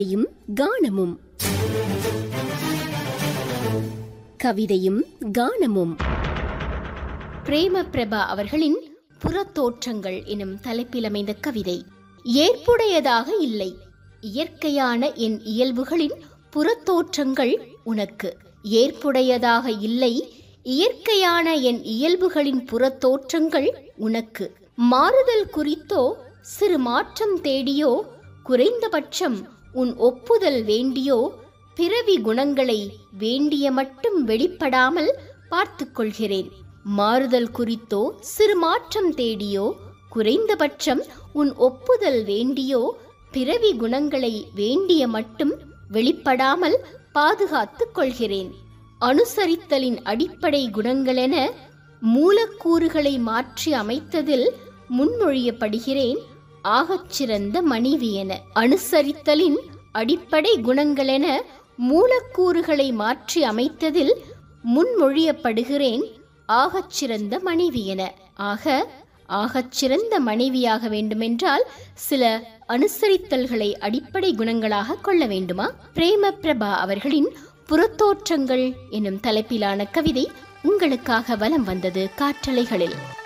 கவிதையும் கானமும் கவிதையும் கானமும் பிரேம பிரபா அவர்களின் புறத்தோற்றங்கள் எனும் தலைப்பில் அமைந்த கவிதை ஏற்புடையதாக இல்லை இயற்கையான என் இயல்புகளின் புறத்தோற்றங்கள் உனக்கு ஏற்புடையதாக இல்லை இயற்கையான என் இயல்புகளின் புறத்தோற்றங்கள் உனக்கு மாறுதல் குறித்தோ சிறு மாற்றம் தேடியோ குறைந்தபட்சம் உன் ஒப்புதல் வேண்டியோ பிறவி குணங்களை வேண்டிய மட்டும் வெளிப்படாமல் பார்த்துக் கொள்கிறேன் மாறுதல் குறித்தோ சிறு மாற்றம் தேடியோ குறைந்தபட்சம் உன் ஒப்புதல் வேண்டியோ பிறவி குணங்களை வேண்டிய மட்டும் வெளிப்படாமல் பாதுகாத்துக் கொள்கிறேன் அனுசரித்தலின் அடிப்படை குணங்களென மூலக்கூறுகளை மாற்றி அமைத்ததில் முன்மொழியப்படுகிறேன் ஆகச்சிறந்த மனைவி என அனுசரித்தலின் அடிப்படை குணங்களென மூலக்கூறுகளை மாற்றி அமைத்ததில் முன்மொழியப்படுகிறேன் ஆகச்சிறந்த மனைவி என ஆக ஆகச்சிறந்த மனைவியாக வேண்டுமென்றால் சில அனுசரித்தல்களை அடிப்படை குணங்களாக கொள்ள வேண்டுமா பிரேம பிரபா அவர்களின் புறத்தோற்றங்கள் எனும் தலைப்பிலான கவிதை உங்களுக்காக வலம் வந்தது காற்றலைகளில்